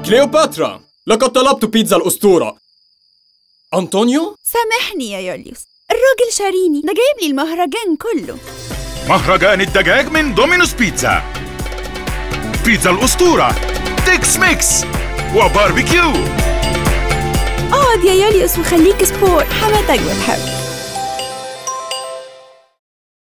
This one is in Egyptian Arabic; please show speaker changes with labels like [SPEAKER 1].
[SPEAKER 1] كليوباترا لقد طلبت بيتزا الأسطورة أنطونيو؟
[SPEAKER 2] سامحني يا يوليوس الراجل شاريني ده جايب لي المهرجان كله
[SPEAKER 3] مهرجان الدجاج من دومينوس بيتزا بيتزا الأسطورة تيكس ميكس وباربيكيو
[SPEAKER 2] اقعد يا يوليوس وخليك سبور حماتك بتحب